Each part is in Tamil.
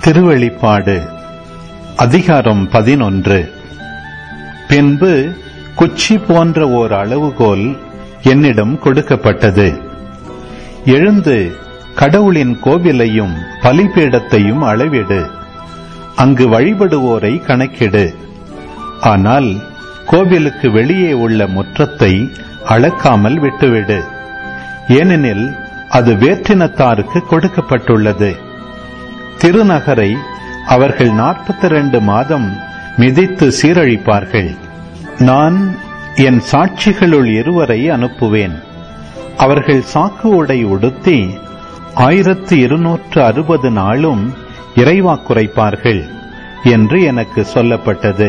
திருவெளிப்பாடு அதிகாரம் பதினொன்று பின்பு குச்சி போன்ற ஓர் அளவுகோல் என்னிடம் கொடுக்கப்பட்டது எழுந்து கடவுளின் கோவிலையும் பலிபீடத்தையும் அளவிடு அங்கு வழிபடுவோரை கணக்கிடு ஆனால் கோவிலுக்கு வெளியே உள்ள முற்றத்தை அளக்காமல் விட்டுவிடு ஏனெனில் அது வேற்றினத்தாருக்கு கொடுக்கப்பட்டுள்ளது திருநகரை அவர்கள் நாற்பத்தி ரெண்டு மாதம் மிதித்து சீரழிப்பார்கள் நான் என் சாட்சிகளுள் இருவரை அனுப்புவேன் அவர்கள் சாக்கு உடை உடுத்தி ஆயிரத்து இருநூற்று அறுபது நாளும் இறைவாக்குரைப்பார்கள் என்று எனக்கு சொல்லப்பட்டது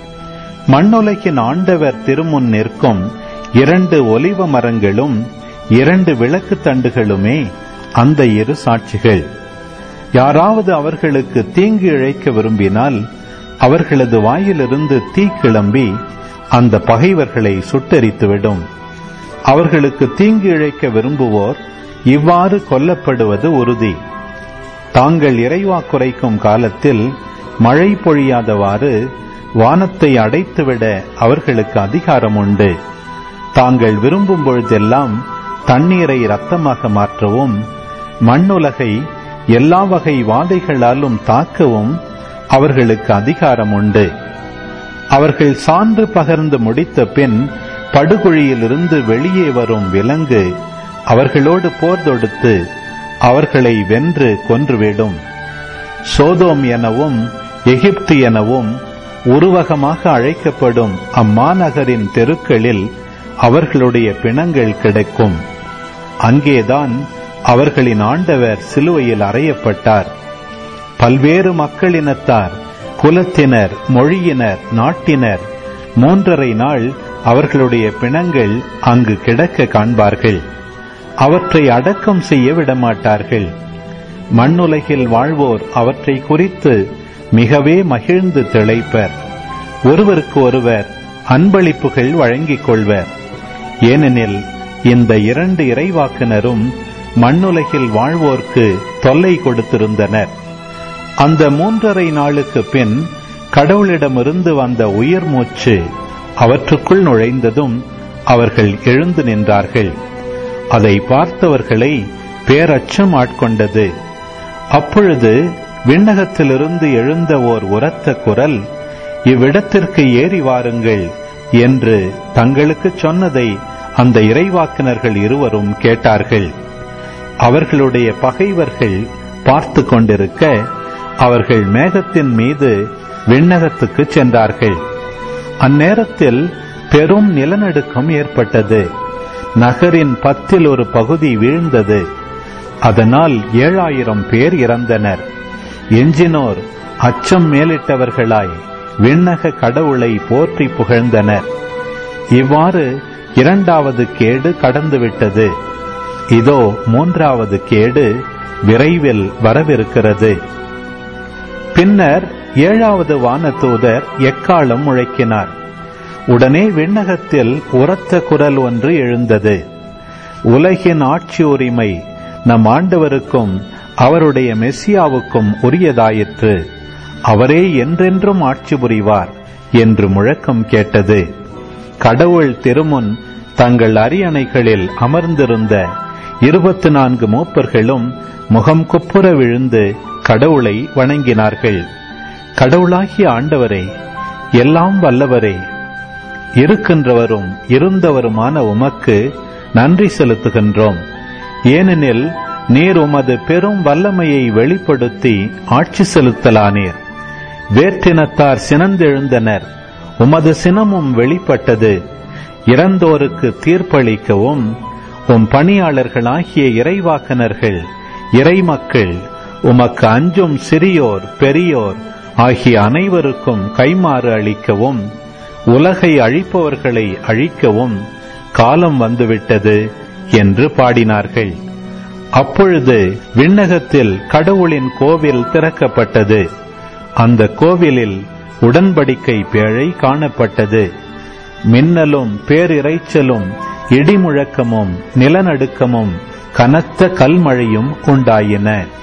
மண்ணுலகின் ஆண்டவர் திருமுன் நிற்கும் இரண்டு ஒலிவ மரங்களும் இரண்டு விளக்கு தண்டுகளுமே அந்த இரு சாட்சிகள் யாராவது அவர்களுக்கு தீங்கு இழைக்க விரும்பினால் அவர்களது வாயிலிருந்து தீ கிளம்பி அந்த பகைவர்களை சுட்டெரித்துவிடும் அவர்களுக்கு தீங்கு இழைக்க விரும்புவோர் இவ்வாறு கொல்லப்படுவது உறுதி தாங்கள் இறைவா குறைக்கும் காலத்தில் மழை பொழியாதவாறு வானத்தை அடைத்துவிட அவர்களுக்கு அதிகாரம் உண்டு தாங்கள் விரும்பும் பொழுதெல்லாம் தண்ணீரை இரத்தமாக மாற்றவும் மண்ணுலகை எல்லா வகை வாதைகளாலும் தாக்கவும் அவர்களுக்கு அதிகாரம் உண்டு அவர்கள் சான்று பகர்ந்து முடித்த பின் படுகுழியிலிருந்து வெளியே வரும் விலங்கு அவர்களோடு போர் தொடுத்து அவர்களை வென்று கொன்றுவிடும் சோதோம் எனவும் எகிப்து எனவும் உருவகமாக அழைக்கப்படும் அம்மாநகரின் தெருக்களில் அவர்களுடைய பிணங்கள் கிடைக்கும் அங்கேதான் அவர்களின் ஆண்டவர் சிலுவையில் அறையப்பட்டார் பல்வேறு மக்களினத்தார் குலத்தினர் மொழியினர் நாட்டினர் மூன்றரை நாள் அவர்களுடைய பிணங்கள் அங்கு கிடக்க காண்பார்கள் அவற்றை அடக்கம் செய்ய விடமாட்டார்கள் மண்ணுலகில் வாழ்வோர் அவற்றை குறித்து மிகவே மகிழ்ந்து திளைப்பர் ஒருவருக்கு ஒருவர் அன்பளிப்புகள் வழங்கிக் கொள்வர் ஏனெனில் இந்த இரண்டு இறைவாக்கினரும் மண்ணுலகில் வாழ்வோர்க்கு தொல்லை கொடுத்திருந்தனர் அந்த மூன்றரை நாளுக்கு பின் கடவுளிடமிருந்து வந்த உயிர் மூச்சு அவற்றுக்குள் நுழைந்ததும் அவர்கள் எழுந்து நின்றார்கள் அதை பார்த்தவர்களை பேரச்சம் ஆட்கொண்டது அப்பொழுது விண்ணகத்திலிருந்து எழுந்த ஓர் உரத்த குரல் இவ்விடத்திற்கு ஏறி வாருங்கள் என்று தங்களுக்கு சொன்னதை அந்த இறைவாக்கினர்கள் இருவரும் கேட்டார்கள் அவர்களுடைய பகைவர்கள் பார்த்து கொண்டிருக்க அவர்கள் மேகத்தின் மீது விண்ணகத்துக்கு சென்றார்கள் அந்நேரத்தில் பெரும் நிலநடுக்கம் ஏற்பட்டது நகரின் பத்தில் ஒரு பகுதி வீழ்ந்தது அதனால் ஏழாயிரம் பேர் இறந்தனர் எஞ்சினோர் அச்சம் மேலிட்டவர்களாய் விண்ணக கடவுளை போற்றி புகழ்ந்தனர் இவ்வாறு இரண்டாவது கேடு கடந்துவிட்டது இதோ மூன்றாவது கேடு விரைவில் வரவிருக்கிறது பின்னர் ஏழாவது வானதூதர் எக்காலம் முழக்கினார் உடனே விண்ணகத்தில் உரத்த குரல் ஒன்று எழுந்தது உலகின் ஆட்சி உரிமை நம் ஆண்டவருக்கும் அவருடைய மெஸ்ஸியாவுக்கும் உரியதாயிற்று அவரே என்றென்றும் ஆட்சி புரிவார் என்று முழக்கம் கேட்டது கடவுள் திருமுன் தங்கள் அரியணைகளில் அமர்ந்திருந்த இருபத்தி நான்கு மூப்பர்களும் முகம் குப்புற விழுந்து கடவுளை வணங்கினார்கள் கடவுளாகிய ஆண்டவரே எல்லாம் வல்லவரே இருக்கின்றவரும் இருந்தவருமான உமக்கு நன்றி செலுத்துகின்றோம் ஏனெனில் நீர் உமது பெரும் வல்லமையை வெளிப்படுத்தி ஆட்சி செலுத்தலானீர் வேற்றினத்தார் சினந்தெழுந்தனர் உமது சினமும் வெளிப்பட்டது இறந்தோருக்கு தீர்ப்பளிக்கவும் உம் பணியாளர்களாகிய இறைவாக்கனர்கள் இறைமக்கள் உமக்கு அஞ்சும் சிறியோர் பெரியோர் ஆகிய அனைவருக்கும் கைமாறு அளிக்கவும் உலகை அழிப்பவர்களை அழிக்கவும் காலம் வந்துவிட்டது என்று பாடினார்கள் அப்பொழுது விண்ணகத்தில் கடவுளின் கோவில் திறக்கப்பட்டது அந்த கோவிலில் உடன்படிக்கை பேழை காணப்பட்டது மின்னலும் பேரிரைச்சலும் இடிமுழக்கமும் நிலநடுக்கமும் கனத்த கல்மழையும் உண்டாயின